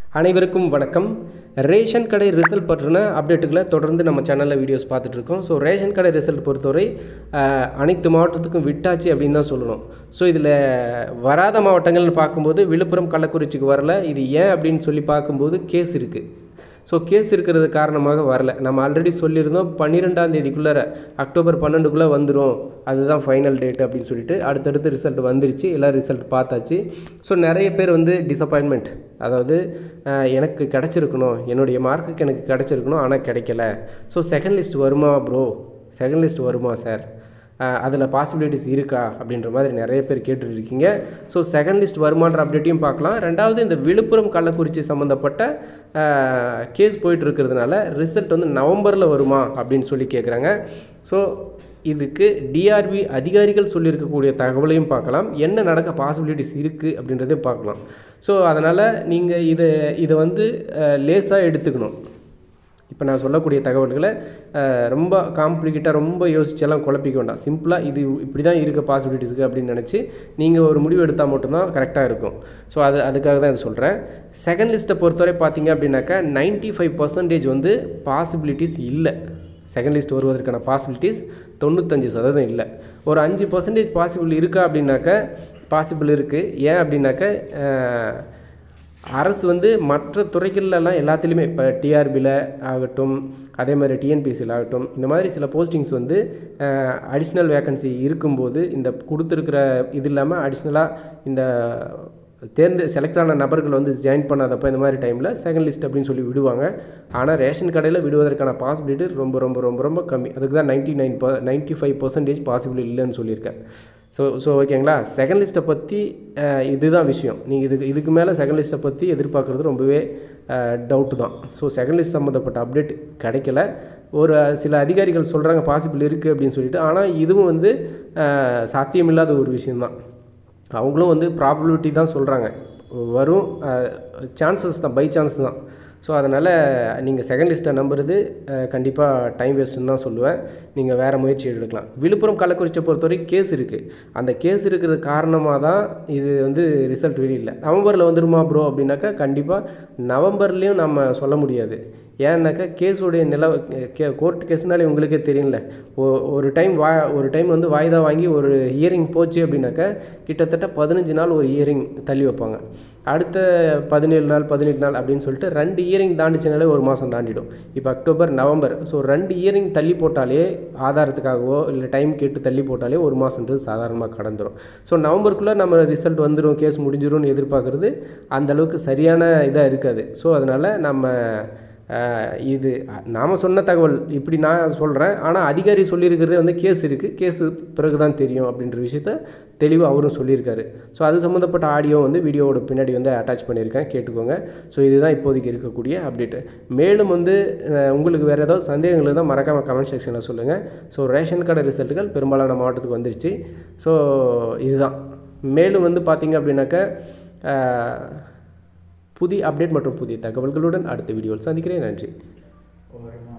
அனைவருக்கும் வணக்கம் ரேஷன் கடை ரிசல்ட் பற்றின அப்டேட்டுகளை தொடர்ந்து நம்ம சேனலில் வீடியோஸ் பார்த்துட்ருக்கோம் ஸோ ரேஷன் கடை ரிசல்ட் பொறுத்தவரை அஹ், அனைத்து மாவட்டத்துக்கும் விட்டாச்சு அப்படின்னு தான் சொல்லணும் ஸோ இதில் வராத மாவட்டங்கள்னு பார்க்கும்போது விழுப்புரம் கள்ளக்குறிச்சிக்கு வரல இது ஏன் அப்படின்னு சொல்லி பார்க்கும்போது கேஸ் இருக்குது ஸோ கேஸ் இருக்கிறது காரணமாக வரல நம்ம ஆல்ரெடி சொல்லியிருந்தோம் பன்னிரெண்டாம் தேதிக்குள்ளே அக்டோபர் பன்னெண்டுக்குள்ளே வந்துடும் அதுதான் ஃபைனல் டேட் அப்படின்னு சொல்லிட்டு அடுத்தடுத்து ரிசல்ட் வந்துருச்சு எல்லாம் ரிசல்ட் பார்த்தாச்சு ஸோ நிறைய பேர் வந்து டிசப்பாயின்மெண்ட் அதாவது அஹ், எனக்கு கிடச்சிருக்கணும் என்னுடைய மார்க்குக்கு எனக்கு கிடச்சிருக்கணும் ஆனால் கிடைக்கல ஸோ செகண்ட் லிஸ்ட் வருமா ப்ரோ செகண்ட் லிஸ்ட் வருமா சார் அதில் பாசிபிலிட்டிஸ் இருக்கா அப்படின்ற மாதிரி நிறைய பேர் கேட்டுட்டு இருக்கீங்க ஸோ செகண்ட் லிஸ்ட் வருமான்ற அப்டேட்டையும் பார்க்கலாம் ரெண்டாவது இந்த விழுப்புரம் கள்ளக்குறிச்சி சம்மந்தப்பட்ட கேஸ் போயிட்டு இருக்கிறதுனால ரிசல்ட் வந்து நவம்பரில் வருமா அப்படின்னு சொல்லி கேட்குறாங்க ஸோ இதுக்கு டிஆர்பி அதிகாரிகள் சொல்லியிருக்கக்கூடிய தகவலையும் பார்க்கலாம் என்ன நடக்க பாசிபிலிட்டிஸ் இருக்குது அப்படின்றதையும் பார்க்கலாம் ஸோ அதனால் நீங்கள் இதை இதை வந்து லேஸாக எடுத்துக்கணும் இப்போ நான் சொல்லக்கூடிய தகவல்களை அஹ், ரொம்ப காம்ப்ளிகேட்டாக ரொம்ப யோசிச்செல்லாம் குழப்பிக்க வேண்டாம் சிம்பிளாக இது இப்படி தான் இருக்க பாசிபிலிட்டிஸுக்கு அப்படின்னு நினச்சி நீங்கள் ஒரு முடிவு எடுத்தால் மட்டும்தான் கரெக்டாக இருக்கும் ஸோ அது அதுக்காக தான் இது சொல்கிறேன் செகண்ட் லிஸ்ட்டை பொறுத்தவரை பார்த்தீங்க அப்படின்னாக்கா 95% ஃபைவ் பர்சன்டேஜ் வந்து பாசிபிலிட்டிஸ் இல்லை செகண்ட் லிஸ்ட் வருவதற்கான பாசிபிலிட்டிஸ் தொண்ணூத்தஞ்சு சதவீதம் இல்லை ஒரு அஞ்சு பர்சன்டேஜ் பாசிபிள் இருக்கா அப்படின்னாக்க பாசிபிள் இருக்குது ஏன் அப்படின்னாக்க அஹ், அரசு வந்து மற்ற துறைகள்லாம் எல்லாத்துலேயுமே இப்போ டிஆர்பியில் ஆகட்டும் அதே மாதிரி டிஎன்பிசியில் ஆகட்டும் இந்த மாதிரி சில போஸ்டிங்ஸ் வந்து அடிஷ்னல் வேக்கன்சி இருக்கும்போது இந்த கொடுத்துருக்கிற இது இல்லாமல் அடிஷ்னலாக இந்த தேர்ந்து செலக்ட் ஆன நபர்கள் வந்து ஜாயின் பண்ணாதப்ப இந்த மாதிரி டைமில் செகண்ட் லிஸ்ட் அப்படின்னு சொல்லி விடுவாங்க ஆனால் ரேஷன் கடையில் விடுவதற்கான பாசிபிலிட்டி ரொம்ப ரொம்ப ரொம்ப ரொம்ப கம்மி அதுக்கு தான் நைன்ட்டி நைன் ப நைன்ட்டி ஃபைவ் பர்சன்டேஜ் பாசிபிள் இல்லைன்னு சொல்லியிருக்கேன் ஸோ ஸோ ஓகேங்களா செகண்ட் லிஸ்ட்டை பற்றி இதுதான் விஷயம் நீங்கள் இதுக்கு இதுக்கு மேலே செகண்ட் லிஸ்ட்டை பற்றி எதிர்பார்க்குறது ரொம்பவே டவுட்டு தான் ஸோ செகண்ட் லிஸ்ட் சம்மந்தப்பட்ட அப்டேட் கிடைக்கல ஒரு சில அதிகாரிகள் சொல்கிறாங்க பாசிபிள் இருக்குது அப்படின்னு சொல்லிட்டு ஆனால் இதுவும் வந்து அஹ், சாத்தியமில்லாத ஒரு விஷயம்தான் அவங்களும் வந்து ப்ராபபிலிட்டி தான் சொல்கிறாங்க வரும் சான்சஸ் தான் பை சான்ஸ் தான் ஸோ அதனால் நீங்கள் செகண்ட் லிஸ்ட்டை நம்புறது கண்டிப்பாக டைம் வேஸ்ட்டுன்னு தான் சொல்லுவேன் நீங்கள் வேறு முயற்சி எடுக்கலாம் விழுப்புரம் கள்ளக்குறிச்சியை பொறுத்தவரை கேஸ் இருக்குது அந்த கேஸ் இருக்கிறது காரணமாக தான் இது வந்து ரிசல்ட் வெளியிடல நவம்பரில் வந்துருமா ப்ரோ அப்படின்னாக்கா கண்டிப்பாக நவம்பர்லேயும் நம்ம சொல்ல முடியாது ஏன்னாக்கா கேஸுடைய நில கே கோர்ட் கேஸ்னாலே உங்களுக்கே தெரியல ஒ- ஒரு டைம் வா ஒரு டைம் வந்து வாய்தா வாங்கி ஒரு ஹியரிங் போச்சு அப்படின்னாக்கா கிட்டத்தட்ட பதினஞ்சு நாள் ஒரு ஹியரிங் தள்ளி வைப்பாங்க அடுத்த பதினேழு நாள் பதினெட்டு நாள் அப்படின்னு சொல்லிட்டு ரெண்டு இயரிங் தாண்டிச்சுனாலே ஒரு மாதம் தாண்டிடும் இப்போ அக்டோபர் நவம்பர் ஸோ ரெண்டு இயரிங் தள்ளி போட்டாலே ஆதாரத்துக்காகவோ இல்லை டைம் கேட்டு தள்ளி போட்டாலே ஒரு மாதன்றது சாதாரணமாக கடந்துரும் ஸோ நவம்பருக்குள்ளே நம்ம ரிசல்ட் வந்துடும் கேஸ் முடிஞ்சிரும்னு எதிர்பார்க்குறது அந்த அளவுக்கு சரியான இதாக இருக்காது ஸோ அதனால் நம்ம அஹ், இது நாம் சொன்ன தகவல் இப்படி நான் சொல்கிறேன் ஆனால் அதிகாரி சொல்லியிருக்கிறதே வந்து கேஸ் இருக்குது கேஸு பிறகு தான் தெரியும் அப்படின்ற விஷயத்த தெளிவாக அவரும் சொல்லியிருக்காரு ஸோ அது சம்மந்தப்பட்ட ஆடியோ வந்து வீடியோவோட பின்னாடி வந்து அட்டாச் பண்ணியிருக்கேன் கேட்டுக்கோங்க ஸோ இதுதான் இப்போதைக்கு இருக்கக்கூடிய அப்டேட்டு மேலும் வந்து அஹ், உங்களுக்கு வேறு ஏதாவது சந்தேகங்கள் இருந்தால் மறக்காமல் கமெண்ட் செக்ஷனில் சொல்லுங்கள் ஸோ ரேஷன் கடை ரிசல்ட்டுகள் பெரும்பாலான மாவட்டத்துக்கு வந்துருச்சு ஸோ இதுதான் மேலும் வந்து பார்த்தீங்க அப்படின்னாக்கா அஹ், புதிய அப்டேட் மற்றும் புதிய தகவல்களுடன் அடுத்த வீடியோவில் சந்திக்கிறேன் நன்றி ஓரமாக